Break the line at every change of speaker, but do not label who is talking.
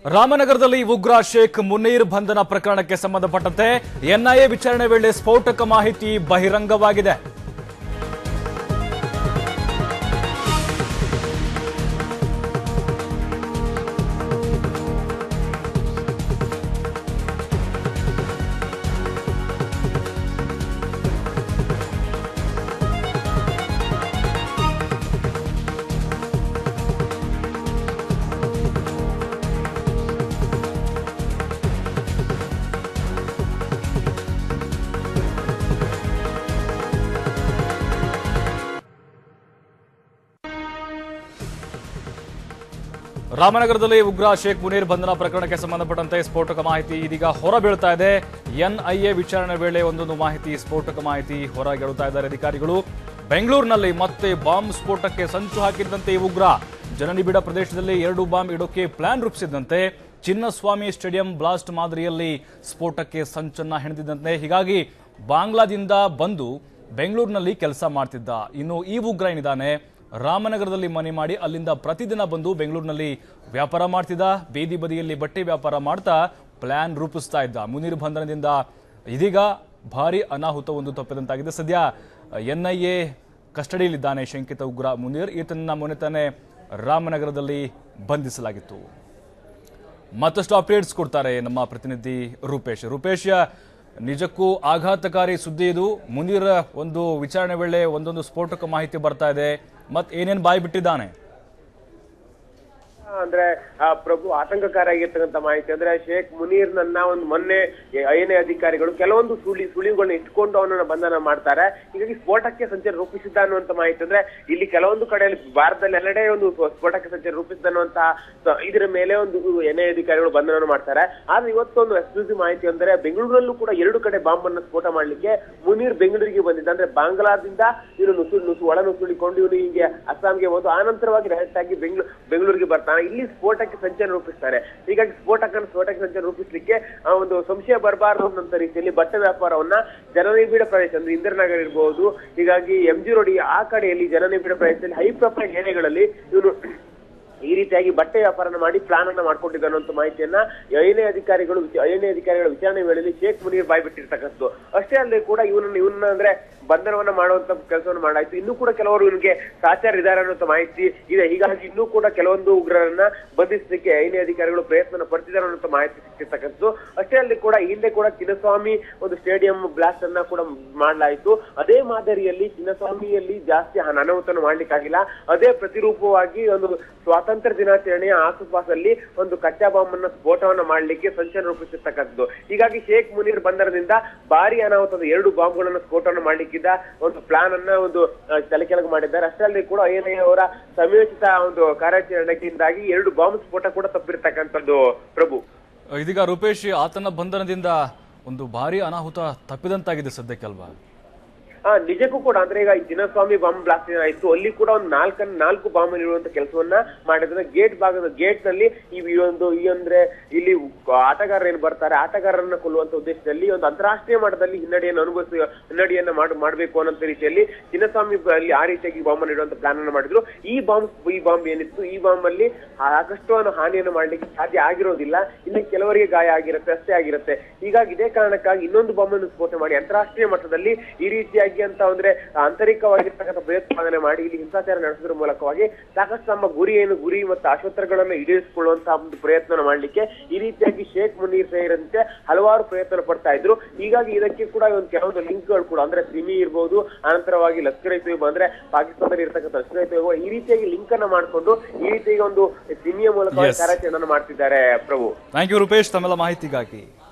ರಾಮನಗರದಲ್ಲಿ ಉಗ್ರ ಶೇಖ್ ಮುನೀರ್ ಬಂಧನ ಪ್ರಕರಣಕ್ಕೆ ಸಂಬಂಧಪಟ್ಟಂತೆ ಎನ್ಐಎ ವಿಚಾರಣೆ ವೇಳೆ ಸ್ಫೋಟಕ ಮಾಹಿತಿ ಬಹಿರಂಗವಾಗಿದೆ ರಾಮನಗರದಲ್ಲಿ ಉಗ್ರ ಶೇಖ್ ಮುನೀರ್ ಬಂಧನ ಪ್ರಕರಣಕ್ಕೆ ಸಂಬಂಧಪಟ್ಟಂತೆ ಸ್ಫೋಟಕ ಮಾಹಿತಿ ಇದೀಗ ಹೊರಬೀಳ್ತಾ ಇದೆ ಎನ್ಐಎ ವಿಚಾರಣೆ ವೇಳೆ ಒಂದೊಂದು ಮಾಹಿತಿ ಸ್ಫೋಟಕ ಮಾಹಿತಿ ಹೊರಗೆಳುತ್ತಾ ಇದ್ದಾರೆ ಅಧಿಕಾರಿಗಳು ಬೆಂಗಳೂರಿನಲ್ಲಿ ಮತ್ತೆ ಬಾಂಬ್ ಸ್ಫೋಟಕ್ಕೆ ಸಂಚು ಹಾಕಿದ್ದಂತೆ ಈ ಉಗ್ರ ಜನನಿಬಿಡ ಪ್ರದೇಶದಲ್ಲಿ ಎರಡು ಬಾಂಬ್ ಇಡೋಕೆ ಪ್ಲಾನ್ ರೂಪಿಸಿದ್ದಂತೆ ಚಿನ್ನಸ್ವಾಮಿ ಸ್ಟೇಡಿಯಂ ಬ್ಲಾಸ್ಟ್ ಮಾದರಿಯಲ್ಲಿ ಸ್ಫೋಟಕ್ಕೆ ಸಂಚನ್ನ ಹೆಣೆದಿದ್ದಂತೆ ಹೀಗಾಗಿ ಬಾಂಗ್ಲಾದಿಂದ ಬಂದು ಬೆಂಗಳೂರಿನಲ್ಲಿ ಕೆಲಸ ಮಾಡ್ತಿದ್ದ ಇನ್ನು ಈ ಉಗ್ರ ಏನಿದ್ದಾನೆ ರಾಮನಗರದಲ್ಲಿ ಮನೆ ಮಾಡಿ ಅಲ್ಲಿಂದ ಪ್ರತಿದಿನ ಬಂದು ಬೆಂಗಳೂರಿನಲ್ಲಿ ವ್ಯಾಪಾರ ಮಾಡ್ತಿದ್ದ ಬೀದಿ ಬದಿಯಲ್ಲಿ ಬಟ್ಟೆ ವ್ಯಾಪಾರ ಮಾಡ್ತಾ ಪ್ಲಾನ್ ರೂಪಿಸ್ತಾ ಇದ್ದ ಮುನೀರ್ ಬಂಧನದಿಂದ ಇದೀಗ ಭಾರಿ ಅನಾಹುತ ಒಂದು ತಪ್ಪಿದಂತಾಗಿದೆ ಸದ್ಯ ಎನ್ಐಎ ಕಸ್ಟಡಿಯಲ್ಲಿದ್ದಾನೆ ಶಂಕಿತ ಉಗ್ರ ಮುನೀರ್ ಈತನನ್ನ ಮೊನ್ನೆ ತಾನೇ ರಾಮನಗರದಲ್ಲಿ ಬಂಧಿಸಲಾಗಿತ್ತು ಮತ್ತಷ್ಟು ಅಪ್ಡೇಟ್ಸ್ ಕೊಡ್ತಾರೆ ನಮ್ಮ ಪ್ರತಿನಿಧಿ ರೂಪೇಶ್ ರೂಪೇಶ್ ನಿಜಕ್ಕೂ ಆಘಾತಕಾರಿ ಸುದ್ದಿ ಇದು ಮುಂದಿನ ಒಂದು ವಿಚಾರಣೆ ವೇಳೆ ಒಂದೊಂದು ಸ್ಫೋಟಕ ಮಾಹಿತಿ ಬರ್ತಾ ಇದೆ ಮತ್ ಏನೇನ್ ಬಾಯಿ ಬಿಟ್ಟಿದ್ದಾನೆ
ಅಂದ್ರೆ ಆ ಪ್ರಭು ಆತಂಕಕಾರಿಯಾಗಿರ್ತಕ್ಕಂಥ ಮಾಹಿತಿ ಅಂದ್ರೆ ಶೇಖ್ ಮುನೀರ್ ನನ್ನ ಒಂದು ಮೊನ್ನೆ ಐಎನ್ಎ ಅಧಿಕಾರಿಗಳು ಕೆಲವೊಂದು ಸುಳಿ ಸುಳಿವುಗಳನ್ನ ಇಟ್ಕೊಂಡು ಅವನನ್ನ ಬಂಧನ ಮಾಡ್ತಾರೆ ಹೀಗಾಗಿ ಸ್ಫೋಟಕ್ಕೆ ಸಂಚಾರ ರೂಪಿಸಿದ್ದ ಅನ್ನುವಂತ ಮಾಹಿತಿ ಅಂದ್ರೆ ಇಲ್ಲಿ ಕೆಲವೊಂದು ಕಡೆಯಲ್ಲಿ ಭಾರತದಲ್ಲಿ ಎಲ್ಲೆಡೆ ಒಂದು ಸ್ಫೋಟಕ್ಕೆ ಸಂಚಾರ ರೂಪಿಸಿದ ಅನ್ನುವಂತ ಸ- ಇದರ ಮೇಲೆ ಒಂದು ಎನ್ಐಎ ಅಧಿಕಾರಿಗಳು ಬಂಧನ ಮಾಡ್ತಾರೆ ಆದ್ರೆ ಇವತ್ತೊಂದು ಎಕ್ಸ್ಕ್ಲೂಸಿವ್ ಮಾಹಿತಿ ಅಂದ್ರೆ ಬೆಂಗಳೂರಲ್ಲೂ ಕೂಡ ಎರಡು ಕಡೆ ಬಾಂಬ್ ಅನ್ನ ಸ್ಫೋಟ ಮಾಡ್ಲಿಕ್ಕೆ ಮುನೀರ್ ಬೆಂಗಳೂರಿಗೆ ಬಂದಿದ್ದ ಅಂದ್ರೆ ಬಾಂಗ್ಲಾದಿಂದ ಇವನು ನುಸು ನುಸು ಒಳ ನುಸುಳಿಕೊಂಡು ಇವನು ಹೀಗೆ ಅಸ್ಸಾಂಗೆ ಹೋದು ಆನಂತರವಾಗಿ ಡೈರೆಕ್ಟ್ ಆಗಿ ಬೆಂಗಳೂರು ಬೆಂಗಳೂರಿಗೆ ಬರ್ತಾನೆ ಇಲ್ಲಿ ಸ್ಫೋಟಕ್ಕೆ ಸಂಚಾರ ರೂಪಿಸ್ತಾರೆ ಹೀಗಾಗಿ ಸ್ಫೋಟಕನ ಸ್ಫೋಟಕ್ಕೆ ಸಂಚಾರ ರೂಪಿಸ್ಲಿಕ್ಕೆ ಆ ಒಂದು ಸಂಶಯ ಬರಬಾರದು ಅನ್ನೋ ರೀತಿಯಲ್ಲಿ ಬಟ್ಟೆ ವ್ಯಾಪಾರವನ್ನ ಜನನಿಬಿಡ ಪ್ರದೇಶ ಅಂದ್ರೆ ಇಂದಿರಾನಗರ್ ಇರಬಹುದು ಹೀಗಾಗಿ ಎಂ ಜಿ ರೋಡ್ ಆ ಕಡೆಯಲ್ಲಿ ಜನನಿಬಿಡ ಪ್ರದೇಶದಲ್ಲಿ ಹೈ ಪ್ರೊಫೈಲ್ ಏರಿಯಾಗಳಲ್ಲಿ ಇವನು ಈ ರೀತಿಯಾಗಿ ಬಟ್ಟೆ ವ್ಯಾಪಾರನ ಮಾಡಿ ಪ್ಲಾನ್ ಅನ್ನ ಮಾಡ್ಕೊಂಡಿದ್ದ ಅನ್ನುವಂತ ಮಾಹಿತಿಯನ್ನ ಐಎನ್ಎ ಅಧಿಕಾರಿಗಳು ಐಎನ್ಎ ಅಧಿಕಾರಿಗಳ ವಿಚಾರಣೆ ವೇಳೆಯಲ್ಲಿ ಶೇಖ್ ಮುನೀರ್ ಬಾಯ್ ಬಿಟ್ಟಿರ್ತಕ್ಕಂಥದ್ದು ಅಷ್ಟೇ ಅಲ್ಲದೆ ಕೂಡ ಇವನನ್ನ ಇವನ್ನ ಅಂದ್ರೆ ಬಂಧನವನ್ನ ಮಾಡುವಂತ ಕೆಲಸವನ್ನು ಮಾಡಾಯ್ತು ಇನ್ನೂ ಕೂಡ ಕೆಲವರು ಇವನಿಗೆ ಸಹಚಾರ ಇದ್ದಾರೆ ಅನ್ನುವಂತ ಮಾಹಿತಿ ಇದೆ ಹೀಗಾಗಿ ಇನ್ನೂ ಕೂಡ ಕೆಲವೊಂದು ಉಗ್ರರನ್ನ ಬಂಧಿಸಲಿಕ್ಕೆ ಐಎನ್ಎ ಅಧಿಕಾರಿಗಳು ಪ್ರಯತ್ನ ಪಡ್ತಿದ್ದಾರೆ ಅನ್ನುವಂತ ಮಾಹಿತಿ ಸಿಕ್ತಿರ್ತಕ್ಕಂಥದ್ದು ಅಷ್ಟೇ ಅಲ್ಲದೆ ಕೂಡ ಹಿಂದೆ ಕೂಡ ಚಿನ್ನಸ್ವಾಮಿ ಒಂದು ಸ್ಟೇಡಿಯಂ ಬ್ಲಾಸ್ಟ್ ಅನ್ನ ಕೂಡ ಮಾಡಲಾಯಿತು ಅದೇ ಮಾದರಿಯಲ್ಲಿ ಚಿನ್ನಸ್ವಾಮಿಯಲ್ಲಿ ಜಾಸ್ತಿ ಹಣ ಅನಾಹುತವನ್ನು ಮಾಡ್ಲಿಕ್ಕಾಗಿಲ್ಲ ಅದೇ ಪ್ರತಿರೂಪವಾಗಿ ಒಂದು ಸ್ವಾತಂತ್ರ್ಯ ದಿನಾಚರಣೆಯ ಆಸುಪಾಸಲ್ಲಿ ಒಂದು ಕಚ್ಚಾ ಬಾಂಬ್ ಅನ್ನ ಸ್ಫೋಟವನ್ನ ಮಾಡ್ಲಿಕ್ಕೆ ಸಂಚಲನ ರೂಪಿಸಿರ್ತಕ್ಕಂಥದ್ದು ಹೀಗಾಗಿ ಶೇಖ್ ಮುನೀರ್ ಬಂದರದಿಂದ ಭಾರಿ ಅನಾಹುತದ ಎರಡು ಬಾಂಬ್ಗಳನ್ನ ಸ್ಫೋಟವನ್ನು ಮಾಡ್ಲಿಕ್ಕಿದ್ದ ಒಂದು ಪ್ಲಾನ್ ಅನ್ನ ಒಂದು ಆ, ತಲೆ ಕೆಳಗೆ ಮಾಡಿದ್ದಾರೆ ಅಷ್ಟೇ ಅಲ್ಲದೆ ಕೂಡ ಐಎನ್ಐ ಅವರ ಸಂಯೋಜಿತ ಒಂದು ಕಾರ್ಯಾಚರಣೆಯಿಂದಾಗಿ ಎರಡು ಬಾಂಬ್ ಸ್ಫೋಟ ಕೂಡ ತಪ್ಪಿರ್ತಕ್ಕಂಥದ್ದು ಪ್ರಭು
ಇದೀಗ ರೂಪೇಶ್ ಆತನ ಬಂಧನದಿಂದ ಒಂದು ಭಾರಿ ಅನಾಹುತ ತಪ್ಪಿದಂತಾಗಿದೆ ಸದ್ಯಕ್ಕೆ ಅಲ್ವಾ
ಆ ನಿಜಕ್ಕೂ ಕೂಡ ಅಂದ್ರೆ ಈಗ ಈ ಚಿನ್ನಸ್ವಾಮಿ ಬಾಂಬ್ ಬ್ಲಾಸ್ಟ್ ಏನಾಯ್ತು ಅಲ್ಲಿ ಕೂಡ ಒಂದು ನಾಲ್ಕ ನಾಲ್ಕು ಬಾಂಬ್ ಇರುವಂತ ಕೆಲಸವನ್ನ ಮಾಡಿದ್ರೆ ಗೇಟ್ ಭಾಗದ ಗೇಟ್ ನಲ್ಲಿ ಈ ಈ ಒಂದು ಈ ಅಂದ್ರೆ ಇಲ್ಲಿ ಆಟಗಾರರು ಏನ್ ಬರ್ತಾರೆ ಆಟಗಾರರನ್ನ ಕೊಲ್ಲುವಂತ ಉದ್ದೇಶದಲ್ಲಿ ಒಂದು ಅಂತಾರಾಷ್ಟ್ರೀಯ ಮಟ್ಟದಲ್ಲಿ ಹಿನ್ನಡೆಯನ್ನು ಅನುಭವಿಸಿ ಹಿನ್ನಡೆಯನ್ನ ಮಾಡ್ ಮಾಡ್ಬೇಕು ಅನ್ನೋ ರೀತಿಯಲ್ಲಿ ಚಿನ್ನಸ್ವಾಮಿ ಬ- ಅಲ್ಲಿ ಆ ರೀತಿಯಾಗಿ ಬಾಂಬ್ ಅನ್ನು ಇಡುವಂತ ಪ್ಲಾನ್ ಅನ್ನು ಮಾಡಿದ್ರು ಈ ಬಾಂಬ್ ಈ ಬಾಂಬ್ ಏನಿತ್ತು ಈ ಬಾಂಬ್ ಅಲ್ಲಿ ಸಾಕಷ್ಟು ಅನ್ನು ಹಾನಿಯನ್ನು ಮಾಡ್ಲಿಕ್ಕೆ ಸಾಧ್ಯ ಆಗಿರೋದಿಲ್ಲ ಇನ್ನು ಕೆಲವರಿಗೆ ಗಾಯ ಆಗಿರುತ್ತೆ ಅಷ್ಟೇ ಆಗಿರುತ್ತೆ ಹೀಗಾಗಿ ಇದೇ ಕಾರಣಕ್ಕಾಗಿ ಇನ್ನೊಂದು ಬಾಂಬ್ ಅನ್ನು ಸ್ಫೋಟ ಮಾಡಿ ಅಂತಾರಾಷ್ಟ್ರೀಯ ಮಟ್ಟದಲ್ಲಿ ಈ ರೀತಿಯಾಗಿ ಅಂತ ಅಂದ್ರೆ ಆಂತರಿಕವಾಗಿರ್ತಕ್ಕಂಥ ಭಯೋತ್ಪಾದನೆ ಮಾಡಿ ಇಲ್ಲಿ ಹಿಂಸಾಚಾರ ನಡೆಸೋದ್ರ ಮೂಲಕವಾಗಿ ಸಾಕಷ್ಟು ನಮ್ಮ ಗುರಿ ಏನು ಗುರಿ ಮತ್ತು ಆಶೋತ್ತರಗಳನ್ನು ಈಡೇರಿಸಿಕೊಳ್ಳುವಂತಹ ಒಂದು ಪ್ರಯತ್ನ ಮಾಡ್ಲಿಕ್ಕೆ ಈ ರೀತಿಯಾಗಿ ಶೇಖ್ ಮುನೀರ್ ಸೇರಿದಂತೆ ಹಲವಾರು ಪ್ರಯತ್ನ ಪಡ್ತಾ ಇದ್ರು ಹೀಗಾಗಿ ಇದಕ್ಕೆ ಕೂಡ ಒಂದು ಕೆಲವೊಂದು ಲಿಂಕ್ಗಳು ಕೂಡ ಅಂದ್ರೆ ಸಿಮಿ ಇರ್ಬೋದು ಅನಂತರವಾಗಿ ಲಷ್ಕರ್ ಇ ತೊಯ್ಬಾ ಅಂದ್ರೆ ಪಾಕಿಸ್ತಾನದಲ್ಲಿ ಇರ್ತಕ್ಕಂಥ ಲಷ್ಕರ್ ಇ ತೊಯ್ಬಾ ಈ ರೀತಿಯಾಗಿ ಲಿಂಕ್ ಅನ್ನ ಮಾಡ್ಕೊಂಡು ಈ ರೀತಿಯಾಗಿ ಒಂದು ಸಿಮಿಯ ಮೂಲಕ
Yes.
ಕಾರ್ಯಾಚರಣೆಯನ್ನು ಮಾಡ್ತಿದ್ದಾರೆ ಪ್ರಭು
ಥ್ಯಾಂಕ್ ಯು ರೂಪೇಶ್ ತಮ್ಮೆಲ್ಲ ಮಾಹಿತಿಗಾಗಿ